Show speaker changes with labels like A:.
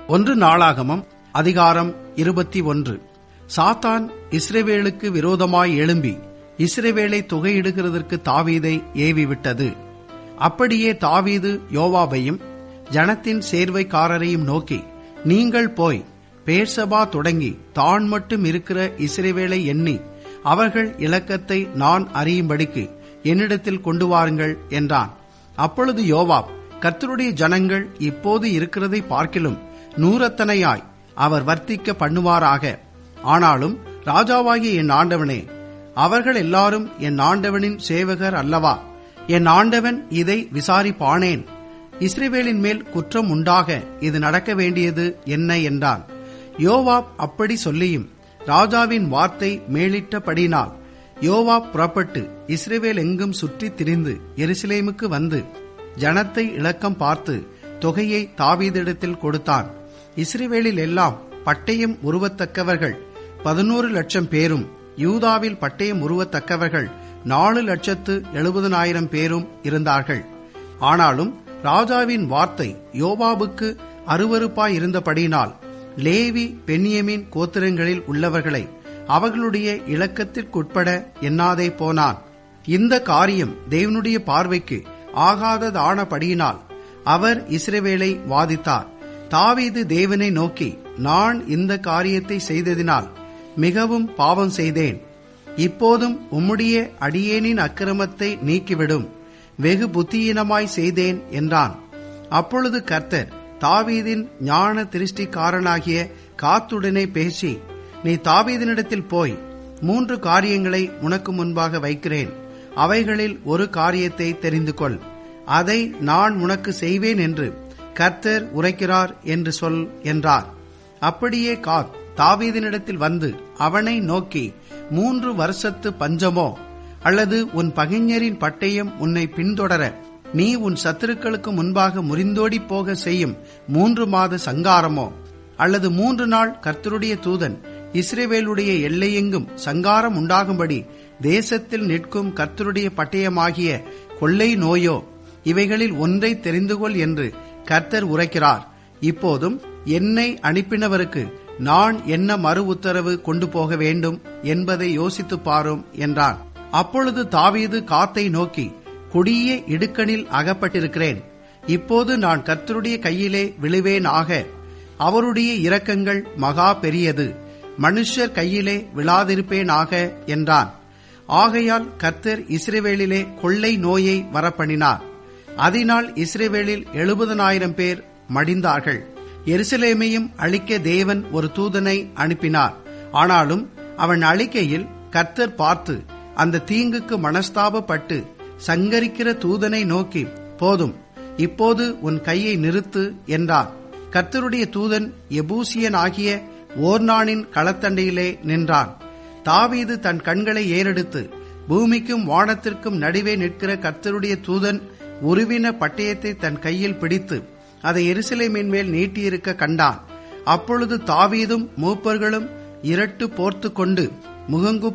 A: ஒன்று நாளாகமம் அதிகாரம் இருபத்தி ஒன்று சாத்தான் இஸ்ரவேலுக்கு விரோதமாய் எழும்பி இஸ்ரவேலை தொகையிடுகிறதற்கு தாவீதை ஏவிவிட்டது அப்படியே தாவீது யோவாபையும் ஜனத்தின் சேர்வைக்காரரையும் நோக்கி நீங்கள் போய் பேர்சபா தொடங்கி தான் மட்டும் இருக்கிற இஸ்ரவேலை எண்ணி அவர்கள் இலக்கத்தை நான் அறியும்படிக்கு என்னிடத்தில் கொண்டு வாருங்கள் என்றான் அப்பொழுது யோவாப் கர்த்தருடைய ஜனங்கள் இப்போது இருக்கிறதை பார்க்கிலும் நூறத்தனையாய் அவர் வர்த்திக்க பண்ணுவாராக ஆனாலும் ராஜாவாகிய என் ஆண்டவனே அவர்கள் எல்லாரும் என் ஆண்டவனின் சேவகர் அல்லவா என் ஆண்டவன் இதை விசாரிப்பானேன் இஸ்ரேவேலின் மேல் குற்றம் உண்டாக இது நடக்க வேண்டியது என்ன என்றான் யோவாப் அப்படி சொல்லியும் ராஜாவின் வார்த்தை மேலிட்டபடினால் யோவாப் புறப்பட்டு இஸ்ரேவேல் எங்கும் சுற்றித் திரிந்து எருசலேமுக்கு வந்து ஜனத்தை இலக்கம் பார்த்து தொகையை தாவீதிடத்தில் கொடுத்தான் இஸ்ரேவேலில் எல்லாம் பட்டயம் உருவத்தக்கவர்கள் பதினோரு லட்சம் பேரும் யூதாவில் பட்டயம் உருவத்தக்கவர்கள் நாலு லட்சத்து எழுபதனாயிரம் பேரும் இருந்தார்கள் ஆனாலும் ராஜாவின் வார்த்தை யோபாபுக்கு அருவறுப்பாய் இருந்தபடியினால் லேவி பென்யமின் கோத்திரங்களில் உள்ளவர்களை அவர்களுடைய இலக்கத்திற்குட்பட எண்ணாதே போனான் இந்த காரியம் தேவனுடைய பார்வைக்கு ஆகாததானபடியினால் அவர் இஸ்ரவேலை வாதித்தார் தாவீது தேவனை நோக்கி நான் இந்த காரியத்தை செய்ததினால் மிகவும் பாவம் செய்தேன் இப்போதும் உம்முடைய அடியேனின் அக்கிரமத்தை நீக்கிவிடும் வெகு புத்தியீனமாய் செய்தேன் என்றான் அப்பொழுது கர்த்தர் தாவீதின் ஞான திருஷ்டிக்காரனாகிய காத்துடனே பேசி நீ தாவீதினிடத்தில் போய் மூன்று காரியங்களை உனக்கு முன்பாக வைக்கிறேன் அவைகளில் ஒரு காரியத்தை தெரிந்து கொள் அதை நான் உனக்கு செய்வேன் என்று கர்த்தர் உரைக்கிறார் என்று சொல் என்றார் அப்படியே காத் தாவீதினிடத்தில் வந்து அவனை நோக்கி மூன்று வருஷத்து பஞ்சமோ அல்லது உன் பகைஞரின் பட்டயம் உன்னை பின்தொடர நீ உன் சத்துருக்களுக்கு முன்பாக முறிந்தோடி போக செய்யும் மூன்று மாத சங்காரமோ அல்லது மூன்று நாள் கர்த்தருடைய தூதன் இஸ்ரேவேலுடைய எல்லையெங்கும் சங்காரம் உண்டாகும்படி தேசத்தில் நிற்கும் கர்த்தருடைய பட்டயமாகிய கொள்ளை நோயோ இவைகளில் ஒன்றை தெரிந்து கொள் என்று கர்த்தர் உரைக்கிறார் இப்போதும் என்னை அனுப்பினவருக்கு நான் என்ன மறு உத்தரவு கொண்டு போக வேண்டும் என்பதை யோசித்துப் பாரும் என்றான் அப்பொழுது தாவீது காத்தை நோக்கி கொடிய இடுக்கணில் அகப்பட்டிருக்கிறேன் இப்போது நான் கர்த்தருடைய கையிலே விழுவேன் ஆக அவருடைய இரக்கங்கள் மகா பெரியது மனுஷர் கையிலே விழாதிருப்பேன் ஆக என்றான் ஆகையால் கர்த்தர் இஸ்ரேவேலிலே கொள்ளை நோயை வரப்பண்ணினார் அதனால் இஸ்ரேவேலில் எழுபதனாயிரம் பேர் மடிந்தார்கள் எருசலேமையும் அழிக்க தேவன் ஒரு தூதனை அனுப்பினார் ஆனாலும் அவன் அழிக்கையில் கர்த்தர் பார்த்து அந்த தீங்குக்கு மனஸ்தாபப்பட்டு சங்கரிக்கிற தூதனை நோக்கி போதும் இப்போது உன் கையை நிறுத்து என்றார் கர்த்தருடைய தூதன் எபூசியன் ஆகிய ஓர்னானின் களத்தண்டையிலே நின்றான் தாவீது தன் கண்களை ஏறெடுத்து பூமிக்கும் வானத்திற்கும் நடுவே நிற்கிற கர்த்தருடைய தூதன் உருவின பட்டயத்தை தன் கையில் பிடித்து அதை எருசலேமின் மேல் நீட்டியிருக்க கண்டான் அப்பொழுது தாவீதும் மூப்பர்களும் இரட்டு போர்த்து கொண்டு முகங்கு